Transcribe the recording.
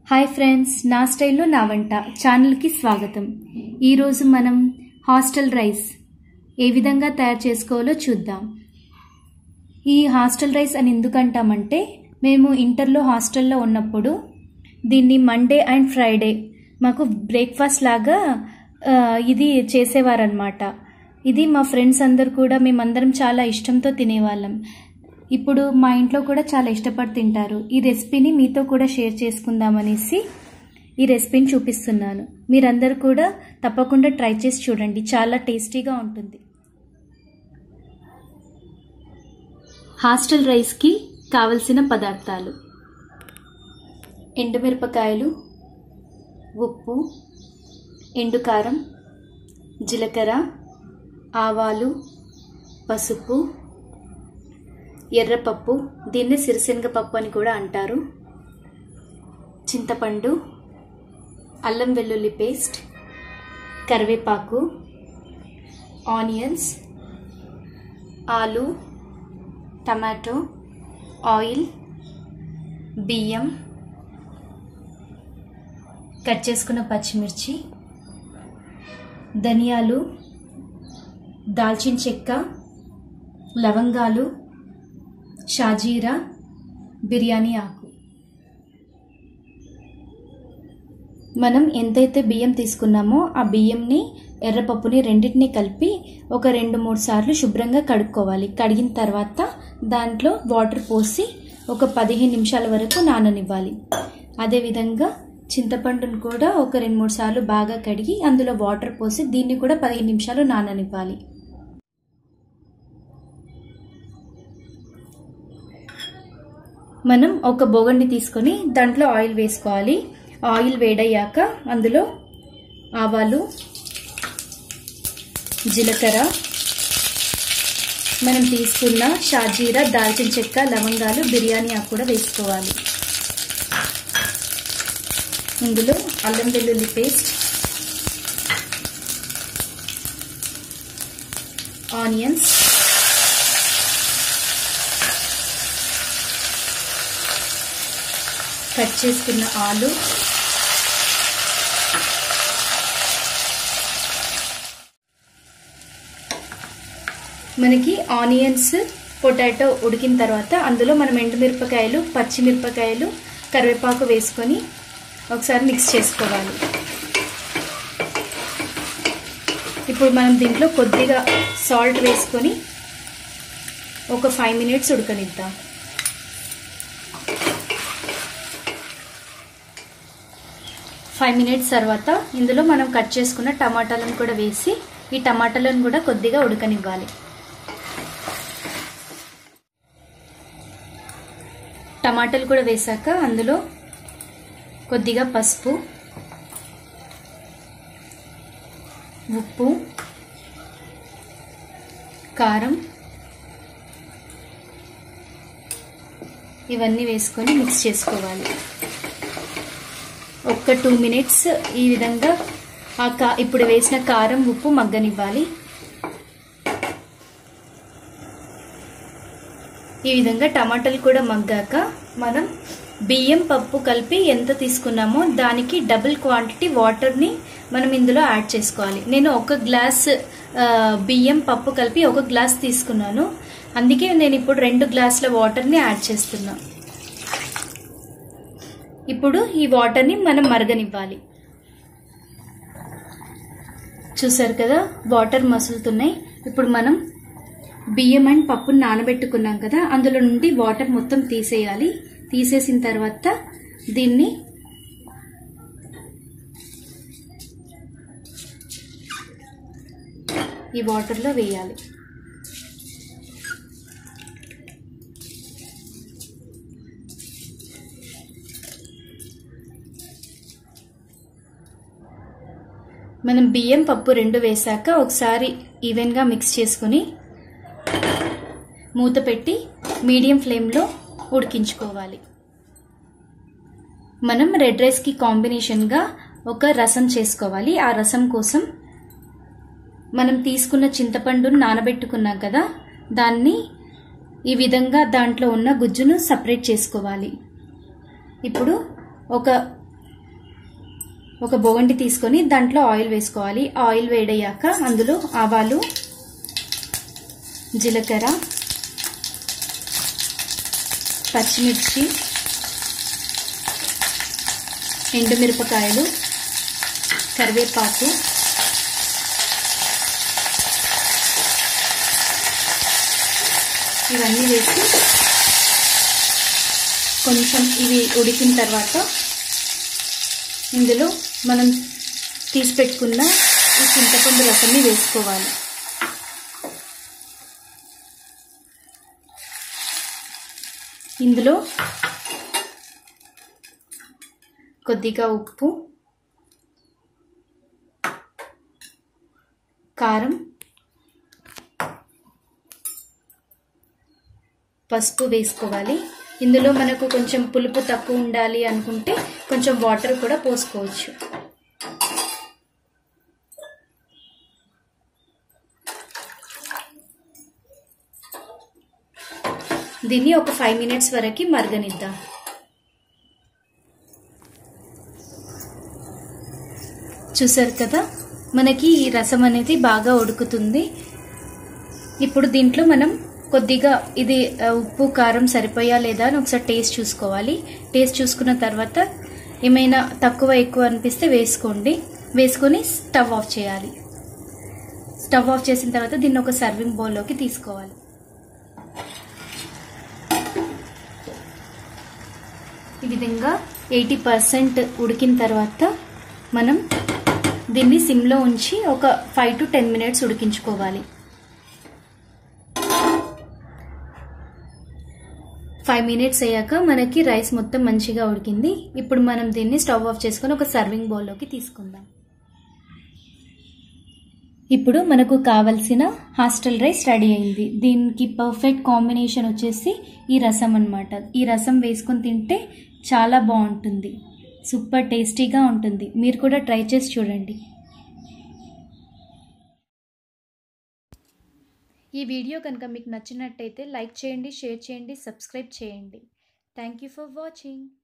hi friends నా స్టైల్లో నా వంట ఛానల్కి స్వాగతం ఈరోజు మనం హాస్టల్ రైస్ ఏ విధంగా తయారు చేసుకోవాలో చూద్దాం ఈ హాస్టల్ రైస్ అని ఎందుకంటామంటే మేము ఇంటర్లో హాస్టల్లో ఉన్నప్పుడు దీన్ని మండే అండ్ ఫ్రైడే మాకు బ్రేక్ఫాస్ట్ లాగా ఆ, ఇది చేసేవారనమాట ఇది మా ఫ్రెండ్స్ అందరు కూడా మేమందరం చాలా ఇష్టంతో తినేవాళ్ళం ఇప్పుడు మా ఇంట్లో కూడా చాలా ఇష్టపడి తింటారు ఈ రెసిపీని మీతో కూడా షేర్ చేసుకుందామనేసి ఈ రెసిపీని చూపిస్తున్నాను మీరందరూ కూడా తప్పకుండా ట్రై చేసి చూడండి చాలా టేస్టీగా ఉంటుంది హాస్టల్ రైస్కి కావలసిన పదార్థాలు ఎండుమిరపకాయలు ఉప్పు ఎండుకారం జీలకర్ర ఆవాలు పసుపు ఎర్రపప్పు దీన్ని సిరిశనగపప్పు అని కూడా అంటారు చింతపండు అల్లం వెల్లుల్లి పేస్ట్ కరివేపాకు ఆనియన్స్ ఆలు టమాటో ఆయిల్ బియ్యం కట్ చేసుకున్న పచ్చిమిర్చి ధనియాలు దాల్చిన చెక్క లవంగాలు షాజీరా బిర్యానీ ఆకు మనం ఎంతైతే బియ్యం తీసుకున్నామో ఆ బియ్యంని ఎర్రపప్పుని రెండింటిని కలిపి ఒక రెండు మూడు సార్లు శుభ్రంగా కడుక్కోవాలి కడిగిన తర్వాత దాంట్లో వాటర్ పోసి ఒక పదిహేను నిమిషాల వరకు నాననివ్వాలి అదేవిధంగా చింతపండును కూడా ఒక రెండు మూడు సార్లు బాగా కడిగి అందులో వాటర్ పోసి దీన్ని కూడా పదిహేను నిమిషాలు నాననివ్వాలి మనం ఒక బొగండి తీసుకొని దాంట్లో ఆయిల్ వేసుకోవాలి ఆయిల్ వేడయ్యాక అందులో ఆవాలు జీలకర్ర మనం తీసుకున్న షాజీరా దాల్చిన చెక్క లవంగాలు బిర్యానీ ఆకు కూడా వేసుకోవాలి ఇందులో అల్లం వెల్లుల్లి పేస్ట్ ఆనియన్స్ కట్ చేసుకున్న ఆలు మనకి ఆనియన్స్ పొటాటో ఉడికిన తర్వాత అందులో మనం ఎండుమిరపకాయలు పచ్చిమిరపకాయలు కరివేపాకు వేసుకొని ఒకసారి మిక్స్ చేసుకోవాలి ఇప్పుడు మనం దీంట్లో కొద్దిగా సాల్ట్ వేసుకొని ఒక ఫైవ్ మినిట్స్ ఉడకనిద్దాం ఫైవ్ మినిట్స్ తర్వాత ఇందులో మనం కట్ చేసుకున్న టమాటాలను కూడా వేసి ఈ టమాటాలను కూడా కొద్దిగా ఉడకనివ్వాలి టమాటాలు కూడా వేసాక అందులో కొద్దిగా పసుపు ఉప్పు కారం ఇవన్నీ వేసుకొని మిక్స్ చేసుకోవాలి ఒక్క టూ మినిట్స్ ఈ విధంగా ఆ కా ఇప్పుడు వేసిన కారం ఉప్పు మగ్గనివ్వాలి ఈ విధంగా టమాటాలు కూడా మగ్గాక మనం బియ్యం పప్పు కలిపి ఎంత తీసుకున్నామో దానికి డబుల్ క్వాంటిటీ వాటర్ని మనం ఇందులో యాడ్ చేసుకోవాలి నేను ఒక గ్లాస్ బియ్యం పప్పు కలిపి ఒక గ్లాస్ తీసుకున్నాను అందుకే నేను ఇప్పుడు రెండు గ్లాసుల వాటర్ని యాడ్ చేస్తున్నా ఇప్పుడు ఈ వాటర్ని మనం మరగనివ్వాలి చూసారు కదా వాటర్ మసులుతున్నాయి ఇప్పుడు మనం బియ్యం అండ్ పప్పును నానబెట్టుకున్నాం కదా అందులో నుండి వాటర్ మొత్తం తీసేయాలి తీసేసిన తర్వాత దీన్ని ఈ వాటర్లో వేయాలి మనం బియ్యం పప్పు రెండు వేసాక ఒకసారి ఈవెన్గా మిక్స్ చేసుకుని మూత పెట్టి మీడియం ఫ్లేమ్లో ఉడికించుకోవాలి మనం రెడ్ రైస్కి కాంబినేషన్గా ఒక రసం చేసుకోవాలి ఆ రసం కోసం మనం తీసుకున్న చింతపండును నానబెట్టుకున్నాం కదా దాన్ని ఈ విధంగా దాంట్లో ఉన్న గుజ్జును సపరేట్ చేసుకోవాలి ఇప్పుడు ఒక ఒక బొగండి తీసుకొని దాంట్లో ఆయిల్ వేసుకోవాలి ఆయిల్ వేడయ్యాక అందులో ఆవాలు జీలకర్ర పచ్చిమిర్చి ఎండుమిరపకాయలు కరివేపాకు ఇవన్నీ వేసి కొంచెం ఇవి ఉడికిన తర్వాత ఇందులో మనం తీసి పెట్టుకున్న ఈ చింతపండు రసాన్ని వేసుకోవాలి ఇందులో కొద్దిగా ఉప్పు కారం పసుపు వేసుకోవాలి ఇందులో మనకు కొంచెం పులుపు తక్కువ ఉండాలి అనుకుంటే కొంచెం వాటర్ కూడా పోసుకోవచ్చు దీన్ని ఒక ఫైవ్ మినిట్స్ వరకు మరగనిద్దాం చూసారు కదా మనకి ఈ రసం అనేది బాగా ఉడుకుతుంది ఇప్పుడు దీంట్లో మనం కొద్దిగా ఇది ఉప్పు కారం సరిపోయా లేదా అని ఒకసారి టేస్ట్ చూసుకోవాలి టేస్ట్ చూసుకున్న తర్వాత ఏమైనా తక్కువ ఎక్కువ అనిపిస్తే వేసుకోండి వేసుకొని స్టవ్ ఆఫ్ చేయాలి స్టవ్ ఆఫ్ చేసిన తర్వాత దీన్ని ఒక సర్వింగ్ బౌల్లోకి తీసుకోవాలి ఈ విధంగా ఎయిటీ పర్సెంట్ ఉడికిన తర్వాత మనం దీన్ని సిమ్లో ఉంచి ఒక ఫైవ్ టు టెన్ మినిట్స్ ఉడికించుకోవాలి ఫైవ్ మినిట్స్ అయ్యాక మనకి రైస్ మొత్తం మంచిగా ఉడికింది ఇప్పుడు మనం దీన్ని స్టవ్ ఆఫ్ చేసుకొని ఒక సర్వింగ్ బౌల్లోకి తీసుకుందాం ఇప్పుడు మనకు కావలసిన హాస్టల్ రైస్ రెడీ అయింది దీనికి పర్ఫెక్ట్ కాంబినేషన్ వచ్చేసి ఈ రసం అనమాట ఈ రసం వేసుకొని తింటే చాలా బాగుంటుంది సూపర్ టేస్టీగా ఉంటుంది మీరు కూడా ట్రై చేసి చూడండి ఈ వీడియో కనుక మీకు నచ్చినట్టయితే లైక్ చేయండి షేర్ చేయండి సబ్స్క్రైబ్ చేయండి థ్యాంక్ యూ ఫర్ వాచింగ్